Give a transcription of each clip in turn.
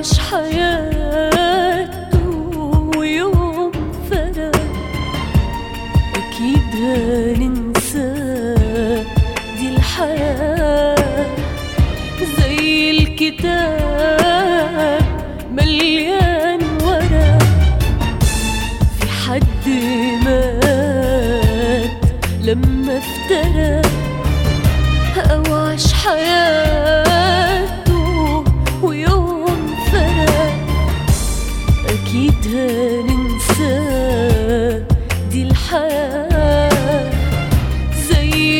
عاش حياته ويوم فرق أكيد هننساه دي الحياة زي الكتاب مليان ورق في حد مات لما افترق أو عاش حياته ويوم فرق أكيد هننساه دي الحياة زي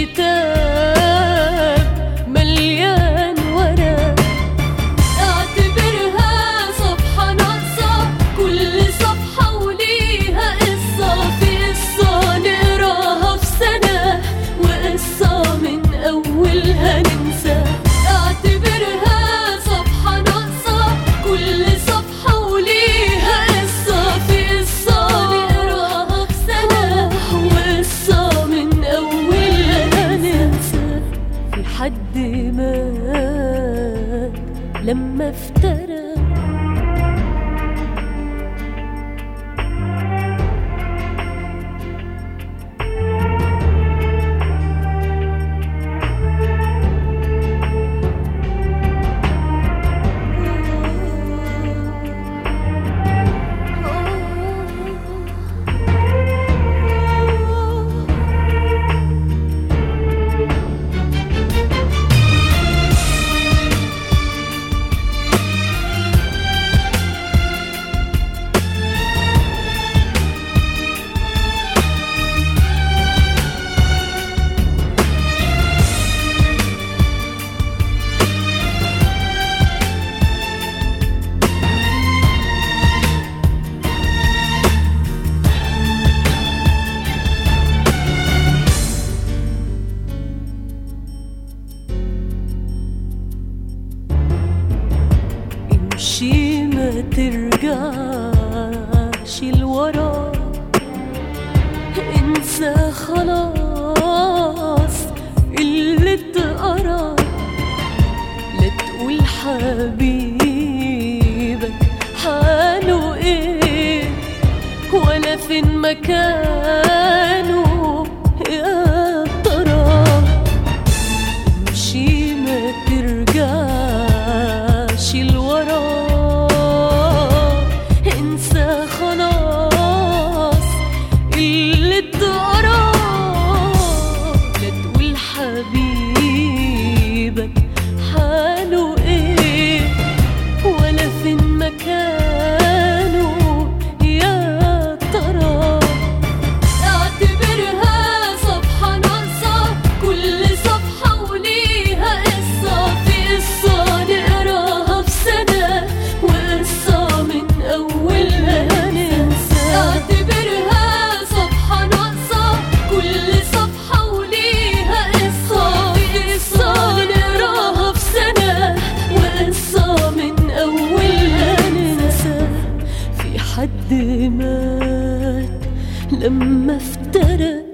الكتاب مليان ورق اعتبرها صفحة ناقصة كل صفحة وليها قصة في قصة نقراها في سنة وقصة من أولها ننسى اعتبرها صفحة ناقصة كل صفحة وليها قصة في قصة نقراها في سنة وقصة من أولها ننسى في حد مات لما افترق امشي ما ترجعش لورا انسى خلاص اللي اتقرا لا تقول حبيبك حاله ايه ولا فين مكانه يا ترى امشي ما ترجعش لورا انسى خلاص اللي اتقرا لا تقول حبيبك حاله ايه ولا فين مكانه يا ترى اعتبرها صفحة ناقصة كل صفحة وليها قصة في قصة نقراها في سنة وقصة من أولها ننسى اعتبرها صفحة ناقصة كل صفحة وليها قصة في قصة نقراها في سنة وقصة من أولها ننسى في حد مات لما افترق